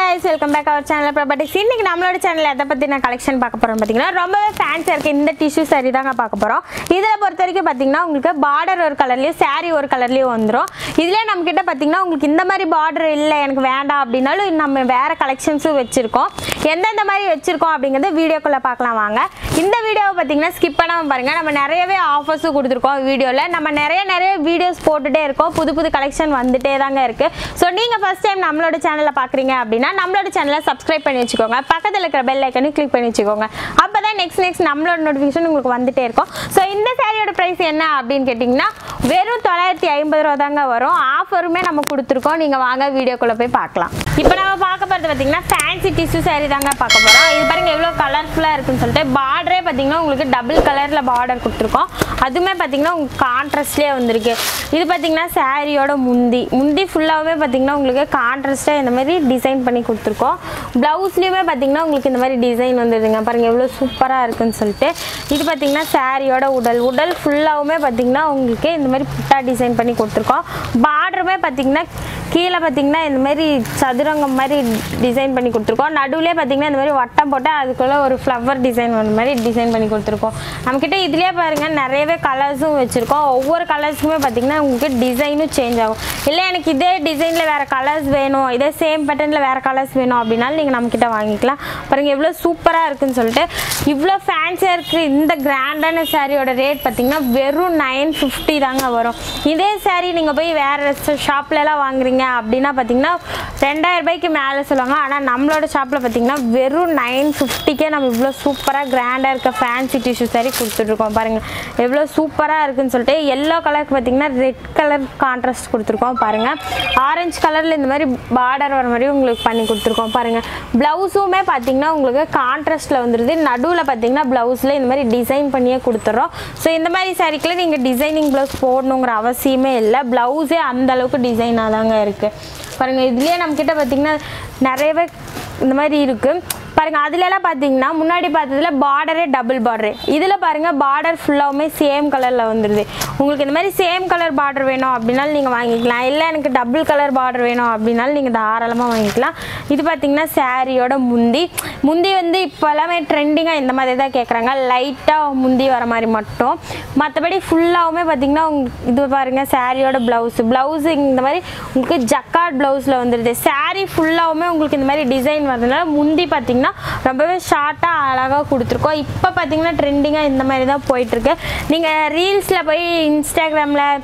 guys welcome back our channel properties இன்னைக்கு நம்மளோட channel எதை பற்றி நான் கலெக்ஷன் பார்க்க போகிறோம் பார்த்தீங்கன்னா ரொம்பவே ஃபேன்ஸாக இருக்குது இந்த டிஷ்யூ saree தாங்க பார்க்க போகிறோம் இதில் பொறுத்த வரைக்கும் பார்த்தீங்கன்னா உங்களுக்கு பார்டர் ஒரு கலர்லேயும் saree ஒரு கலர்லேயும் வந்துடும் இதிலே நம்மக்கிட்ட பார்த்தீங்கன்னா உங்களுக்கு இந்த மாதிரி பார்டர் இல்லை எனக்கு வேண்டாம் அப்படின்னாலும் நம்ம வேறு கலெக்ஷன்ஸும் வச்சுருக்கோம் எந்தெந்த மாதிரி வச்சுருக்கோம் அப்படிங்கிறத வீடியோக்குள்ளே பார்க்கலாம் வாங்க இந்த வீடியோவை பார்த்தீங்கன்னா ஸ்கிப் பண்ணாமல் பாருங்கள் நம்ம நிறையவே ஆஃபர்ஸும் கொடுத்துருக்கோம் வீடியோவில் நம்ம நிறைய நிறைய வீடியோஸ் போட்டுகிட்டே இருக்கோம் புது புது கலெக்ஷன் வந்துட்டே தாங்க இருக்குது ஸோ நீங்கள் ஃபஸ்ட் டைம் நம்மளோட சேனலில் பார்க்குறீங்க அப்படின்னா நம்மளோட சேனலை சப்ஸ்கிரைப் பண்ணி வச்சுக்கோங்க பக்கத்தில் இருக்கிற பெல் ஐக்கனையும் கிளிக் பண்ணி வச்சுக்கோங்க அப்போ தான் நெக்ஸ்ட் நெக்ஸ்ட் நம்மளோட நோட்டிஃபிகேஷன் உங்களுக்கு வந்துட்டே இருக்கும் ஸோ இந்த சாரியோட ப்ரைஸ் என்ன அப்படின்னு கேட்டிங்கன்னா வெறும் தொள்ளாயிரத்தி ஐம்பது ரூபா தாங்க வரும் ஆஃபருமே நம்ம கொடுத்துருக்கோம் நீங்கள் வாங்க வீடியோக்குள்ளே போய் பார்க்கலாம் இப்போ நம்ம பார்க்க போகிறது பார்த்தீங்கன்னா ஃபேன்சி டிஷ்யூ saree தாங்க பார்க்க போகிறோம் இது பாருங்க எவ்வளோ கலர்ஃபுல்லாக இருக்குன்னு சொல்லிட்டு பார்டரே பார்த்தீங்கன்னா உங்களுக்கு டபுள் கலரில் பார்டர் கொடுத்துருக்கோம் அதுவுமே பார்த்தீங்கன்னா உங்களுக்கு கான்ட்ராஸ்ட்லேயே வந்திருக்கு இது பார்த்தீங்கன்னா சாரியோட முந்தி முந்தி ஃபுல்லாகவே பார்த்தீங்கன்னா உங்களுக்கு கான்ட்ராஸ்ட்டாக இந்த மாதிரி டிசைன் பண்ணி கொடுத்துருக்கோம் ப்ளவுஸ்லேயுமே பார்த்தீங்கன்னா உங்களுக்கு இந்த மாதிரி டிசைன் வந்துடுதுங்க பாருங்கள் எவ்வளோ சூப்பராக இருக்குன்னு சொல்லிட்டு இது பார்த்தீங்கன்னா சாரியோட உடல் உடல் ஃபுல்லாகவுமே பார்த்தீங்கன்னா உங்களுக்கு இந்த மாதிரி புட்டா டிசைன் பண்ணி கொடுத்துருக்கோம் பார்டருமே பார்த்தீங்கன்னா கீழே பார்த்தீங்கன்னா இந்த மாதிரி சதுரங்கம் மாதிரி டிசைன் பண்ணி கொடுத்துருக்கோம் நடுவுலேயே பார்த்தீங்கன்னா இந்த மாதிரி வட்டம் போட்டு அதுக்குள்ளே ஒரு ஃப்ளவர் டிசைன் வந்த மாதிரி டிசைன் பண்ணி கொடுத்துருக்கோம் நம்மக்கிட்ட இதுலேயே பாருங்கள் நிறையவே கலர்ஸும் வச்சுருக்கோம் ஒவ்வொரு கலர்ஸுக்குமே பார்த்தீங்கன்னா உங்களுக்கு டிசைனும் சேஞ்ச் ஆகும் இல்லை எனக்கு இதே டிசைனில் வேறு கலர்ஸ் வேணும் இதே சேம் பேட்டர்னில் வேறு கலர்ஸ் வேணும் அப்படின்னாலும் நீங்கள் நம்மக்கிட்ட வாங்கிக்கலாம் பாருங்கள் எவ்வளோ சூப்பராக இருக்குன்னு சொல்லிட்டு இவ்வளோ ஃபேன்சியாக இருக்குது இந்த கிராண்டான சாரியோட ரேட் பார்த்தீங்கன்னா வெறும் நைன் ஃபிஃப்டி தாங்க வரும் இதே சாரீ நீங்கள் போய் வேறு ஷாப்லலாம் வாங்குறீங்க அப்படின்னா பார்த்தீங்கன்னா ரெண்டாயிரம் ரூபாய்க்கு மேலே சொல்லுவாங்க ஆனால் நம்மளோட ஷாப்பில் பார்த்தீங்கன்னா வெறும் நைன் ஃபிஃப்டிக்கே நம்ம இவ்வளோ சூப்பராக கிராண்டாக இருக்க ஃபேன்சி டிஷ்யூ சாரி கொடுத்துட்ருக்கோம் பாருங்கள் எவ்வளோ சூப்பராக இருக்குன்னு சொல்லிட்டு எல்லோ கலருக்கு பார்த்தீங்கன்னா ரெட் கலர் கான்ட்ராஸ்ட் கொடுத்துருக்கோம் பாருங்கள் ஆரஞ்சு கலரில் இந்த மாதிரி பார்டர் வர மாதிரி உங்களுக்கு பண்ணி கொடுத்துருக்கோம் பாருங்கள் ப்ளவுஸுமே பார்த்தீங்கன்னா உங்களுக்கு கான்ட்ராஸ்ட்டில் வந்துடுது நடுவில் பார்த்தீங்கன்னா ப்ளவுஸில் இந்த மாதிரி டிசைன் பண்ணியே கொடுத்துட்றோம் ஸோ இந்த மாதிரி சாரிக்கில் நீங்கள் டிசைனிங் ப்ளவுஸ் போடணுங்கிற அவசியமே இல்லை ப்ளவுஸே அந்த அளவுக்கு டிசைனாக தாங்க இருக்குது பாருங்கள் இதுலேயே நம்மக்கிட்ட பார்த்தீங்கன்னா நிறையவே இந்த மாதிரி இருக்குது பாருங்கள் அதுலலாம் பார்த்தீங்கன்னா முன்னாடி பார்த்ததுல பார்டரே டபுள் பார்டரு இதில் பாருங்கள் பார்டர் ஃபுல்லாகவுமே சேம் கலரில் வந்துடுது உங்களுக்கு இந்த மாதிரி சேம் கலர் பார்டர் வேணும் அப்படின்னாலும் நீங்கள் வாங்கிக்கலாம் இல்லை எனக்கு டபுள் கலர் பார்டர் வேணும் அப்படின்னாலும் நீங்கள் தாராளமாக வாங்கிக்கலாம் இது பார்த்தீங்கன்னா சாரியோட முந்தி முந்தி வந்து இப்போ எல்லாமே ட்ரெண்டிங்காக இந்த மாதிரி தான் கேட்குறாங்க லைட்டாக முந்தி வர மாதிரி மட்டும் மற்றபடி ஃபுல்லாகவுமே பார்த்தீங்கன்னா உங்களுக்கு இது பாருங்கள் சாரியோட ப்ளவுஸு ப்ளவுஸு இந்த மாதிரி உங்களுக்கு ஜக்கார்ட் ப்ளவுஸில் வந்துடுது சாரீ ஃபுல்லாகவுமே உங்களுக்கு இந்த மாதிரி டிசைன் வரதுனால முந்தி பார்த்தீங்கன்னா ரொம்பவே ஷார்ட்டாக அழகாக கொடுத்துருக்கோம் இப்போ பார்த்தீங்கன்னா ட்ரெண்டிங்காக இந்த மாதிரி தான் போயிட்டுருக்கு நீங்கள் ரீல்ஸில் போய் இன்ஸ்டாகிராமில்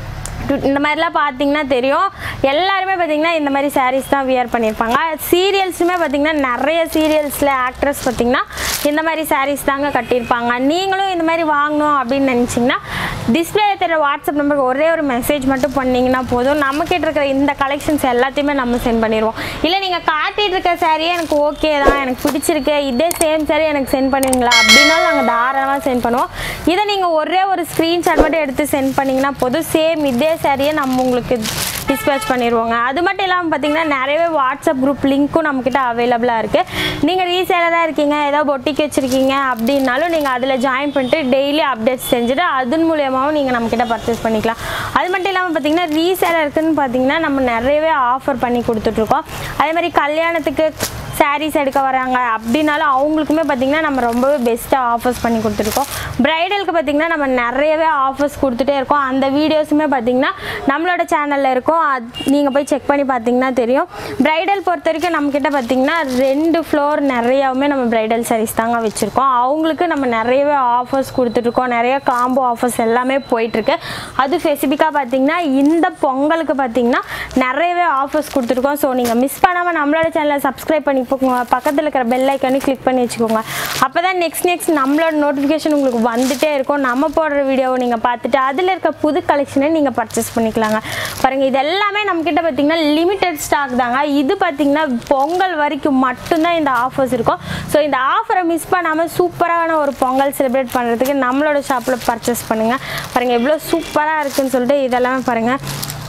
இந்த மாதிரிலாம் பார்த்தீங்கன்னா தெரியும் எல்லாருமே பார்த்தீங்கன்னா இந்த மாதிரி sarees தான் வியர் பண்ணியிருப்பாங்க சீரியல்ஸுமே பார்த்தீங்கன்னா நிறைய சீரியல்ஸில் ஆக்ட்ரஸ் பார்த்தீங்கன்னா இந்த மாதிரி sarees தாங்க கட்டியிருப்பாங்க நீங்களும் இந்த மாதிரி வாங்கணும் அப்படின்னு நினச்சிங்கன்னா டிஸ்பிளே தெரிய வாட்ஸ்அப் நம்பருக்கு ஒரே ஒரு மெசேஜ் மட்டும் பண்ணிங்கன்னா போதும் நம்மக்கிட்ட இருக்கிற இந்த கலெக்ஷன்ஸ் எல்லாத்தையுமே நம்ம சென்ட் பண்ணிடுவோம் இல்லை நீங்கள் காட்டிகிட்டு இருக்க சாரியே எனக்கு ஓகே தான் எனக்கு பிடிச்சிருக்கு இதே சேம் சாரி எனக்கு சென்ட் பண்ணுவீங்களா அப்படின்னாலும் நாங்கள் தாராளமாக சென்ட் பண்ணுவோம் இதை நீங்கள் ஒரே ஒரு ஸ்க்ரீன்ஷாட் மட்டும் எடுத்து சென்ட் பண்ணிங்கன்னா போதும் சேம் இதே சாரியை நம்ம உங்களுக்கு டிஸ்பேச் பண்ணிடுவோங்க அது மட்டும் இல்லாமல் பார்த்தீங்கன்னா நிறையவே வாட்ஸ்அப் குரூப் லிங்க்கும் நம்மக்கிட்ட அவைலபிளாக இருக்குது நீங்கள் ரீசேலராக இருக்கீங்க ஏதோ பொட்டிக்கு வச்சுருக்கீங்க அப்படின்னாலும் நீங்கள் அதில் ஜாயின் பண்ணிட்டு டெய்லி அப்டேட்ஸ் செஞ்சுட்டு அதன் மூலியமாகவும் நீங்கள் நம்மக்கிட்ட பர்ச்சேஸ் பண்ணிக்கலாம் அது மட்டும் இல்லாமல் பார்த்தீங்கன்னா ரீசேலருக்குன்னு பார்த்தீங்கன்னா நம்ம நிறையவே ஆஃபர் பண்ணி கொடுத்துட்ருக்கோம் அதே மாதிரி கல்யாணத்துக்கு சாரீஸ் எடுக்க வராங்க அப்படின்னாலும் அவங்களுக்குமே பார்த்திங்கன்னா நம்ம ரொம்பவே பெஸ்ட்டாக ஆஃபர்ஸ் பண்ணி கொடுத்துருக்கோம் ப்ரைடலுக்கு பார்த்திங்கன்னா நம்ம நிறையவே ஆஃபர்ஸ் கொடுத்துட்டே இருக்கோம் அந்த வீடியோஸுமே பார்த்திங்கன்னா நம்மளோட சேனலில் இருக்கும் அது நீங்கள் போய் செக் பண்ணி பார்த்தீங்கன்னா தெரியும் ப்ரைடல் பொறுத்த வரைக்கும் நம்மக்கிட்ட பார்த்திங்கன்னா ரெண்டு ஃப்ளோர் நிறையாவுமே நம்ம ப்ரைடல் சாரீஸ் தாங்க வச்சுருக்கோம் அவங்களுக்கு நம்ம நிறையவே ஆஃபர்ஸ் கொடுத்துட்ருக்கோம் நிறைய காம்போ ஆஃபர்ஸ் எல்லாமே போயிட்டுருக்கு அது ஸ்பெசிஃபிக்காக பார்த்திங்கன்னா இந்த பொங்கலுக்கு பார்த்திங்கன்னா நிறையவே ஆஃபர்ஸ் கொடுத்துருக்கோம் ஸோ நீங்கள் மிஸ் பண்ணாமல் நம்மளோட சேனலை சப்ஸ்கிரைப் பண்ணி போங்க பக்கத்தில் இருக்கிற பெல் ஐக்கானே கிளிக் பண்ணி வச்சுக்கோங்க அப்போ தான் நெக்ஸ்ட் நெக்ஸ்ட் நம்மளோட நோட்டிஃபிகேஷன் உங்களுக்கு வந்துட்டே இருக்கும் நம்ம போடுற வீடியோவை நீங்கள் பார்த்துட்டு அதில் இருக்க புது கலெக்ஷனை நீங்கள் பர்ச்சேஸ் பண்ணிக்கலாங்க பாருங்கள் இது எல்லாமே நம்மக்கிட்ட பார்த்தீங்கன்னா லிமிட்டட் ஸ்டாக் தாங்க இது பார்த்தீங்கன்னா பொங்கல் வரைக்கும் மட்டும்தான் இந்த ஆஃபர்ஸ் இருக்கும் ஸோ இந்த ஆஃபரை மிஸ் பண்ணாமல் சூப்பரான ஒரு பொங்கல் செலிப்ரேட் பண்ணுறதுக்கு நம்மளோட ஷாப்பில் பர்ச்சேஸ் பண்ணுங்கள் பாருங்கள் எவ்வளோ சூப்பராக இருக்குன்னு சொல்லிட்டு இதெல்லாமே பாருங்கள்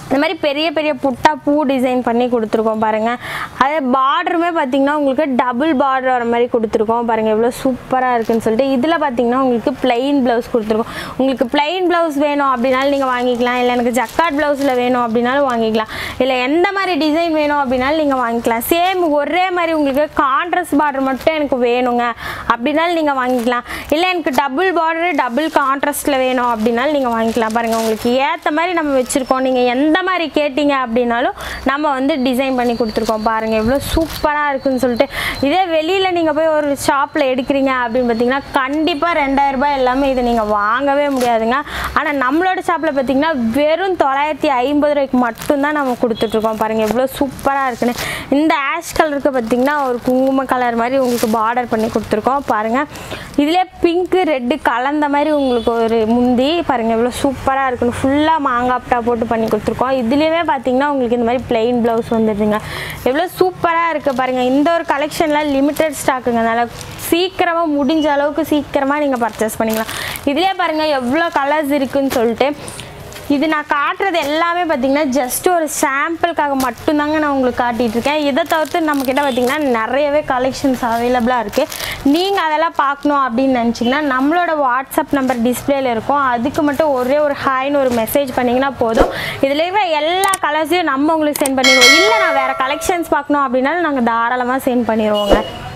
இந்த மாதிரி பெரிய பெரிய புட்டா பூ டிசைன் பண்ணி கொடுத்துருக்கோம் பாருங்க அது பார்டருமே பார்த்தீங்கன்னா உங்களுக்கு டபுள் பார்டர் வர மாதிரி கொடுத்துருக்கோம் பாருங்க எவ்வளோ சூப்பராக இருக்குன்னு சொல்லிட்டு இதில் பார்த்தீங்கன்னா உங்களுக்கு பிளைன் ப்ளவுஸ் கொடுத்துருக்கோம் உங்களுக்கு பிளைன் ப்ளவுஸ் வேணும் அப்படின்னாலும் நீங்கள் வாங்கிக்கலாம் இல்லை எனக்கு ஜக்காட் ப்ளவுஸில் வேணும் அப்படின்னாலும் வாங்கிக்கலாம் இல்லை எந்த மாதிரி டிசைன் வேணும் அப்படின்னாலும் நீங்கள் வாங்கிக்கலாம் சேம் ஒரே மாதிரி உங்களுக்கு கான்ட்ராஸ்ட் பார்டர் மட்டும் எனக்கு வேணுங்க அப்படின்னாலும் நீங்கள் வாங்கிக்கலாம் இல்லை எனக்கு டபுள் பார்டர் டபுள் கான்ட்ராஸ்ட்டில் வேணும் அப்படின்னாலும் நீங்கள் வாங்கிக்கலாம் பாருங்கள் உங்களுக்கு ஏற்ற மாதிரி நம்ம வச்சுருக்கோம் நீங்கள் எந்த மாதிரி கேட்டிங்க அப்படின்னாலும் நம்ம வந்து டிசைன் பண்ணி கொடுத்துருக்கோம் பாருங்கள் எவ்வளோ சூப்பராக இருக்குன்னு சொல்லிட்டு இதே வெளியில் நீங்கள் போய் ஒரு ஷாப்பில் எடுக்கிறீங்க அப்படின்னு பார்த்தீங்கன்னா கண்டிப்பாக ரெண்டாயிரம் ரூபாய் எல்லாமே இதை நீங்கள் வாங்கவே முடியாதுங்க ஆனால் நம்மளோட ஷாப்பில் பார்த்தீங்கன்னா வெறும் தொள்ளாயிரத்தி ஐம்பது ரூபாய்க்கு மட்டும்தான் நம்ம கொடுத்துட்ருக்கோம் பாருங்கள் எவ்வளோ சூப்பராக இருக்குன்னு இந்த ஆஷ் கலருக்கு பார்த்தீங்கன்னா ஒரு குங்கும கலர் மாதிரி உங்களுக்கு பார்டர் பண்ணி கொடுத்துருக்கோம் பாருங்கள் இதிலே பிங்க்கு ரெட்டு கலந்த மாதிரி உங்களுக்கு ஒரு முந்தி பாருங்கள் எவ்வளோ சூப்பராக இருக்குன்னு ஃபுல்லாக மாங்காப்டா போட்டு பண்ணி கொடுத்துருக்கோம் இதுலேயுமே பார்த்தீங்கன்னா உங்களுக்கு இந்த மாதிரி பிளெயின் ப்ளவுஸ் வந்துடுதுங்க எவ்வளோ சூப்பராக இருக்குது பாருங்கள் இந்த ஒரு கலெக்ஷனில் லிமிட்டட் ஸ்டாக்குங்க அதனால் சீக்கிரமாக முடிஞ்ச அளவுக்கு சீக்கிரமாக நீங்கள் பர்ச்சேஸ் பண்ணிக்கலாம் இதுலேயே பாருங்கள் எவ்வளோ கலர்ஸ் இருக்குன்னு சொல்லிட்டு இது நான் காட்டுறது எல்லாமே பார்த்தீங்கன்னா ஜஸ்ட் ஒரு சாம்பிளுக்காக மட்டும்தாங்க நான் உங்களுக்கு காட்டிட்டு இருக்கேன் இதை தவிர்த்து நம்மக்கிட்ட பார்த்தீங்கன்னா நிறையவே கலெக்ஷன்ஸ் அவைலபிளாக இருக்குது நீங்கள் அதெல்லாம் பார்க்கணும் அப்படின்னு நினச்சிங்கன்னா நம்மளோட வாட்ஸ்அப் நம்பர் டிஸ்பிளேல இருக்கும் அதுக்கு மட்டும் ஒரே ஒரு ஹாய்னு ஒரு மெசேஜ் பண்ணிங்கன்னா போதும் இதில் இருக்கிற எல்லா கலர்ஸையும் நம்ம உங்களுக்கு சென்ட் பண்ணிடுவோம் இல்லை நான் வேறு கலெக்ஷன்ஸ் பார்க்கணும் அப்படின்னாலும் நாங்கள் தாராளமாக சென்ட் பண்ணிடுவோங்க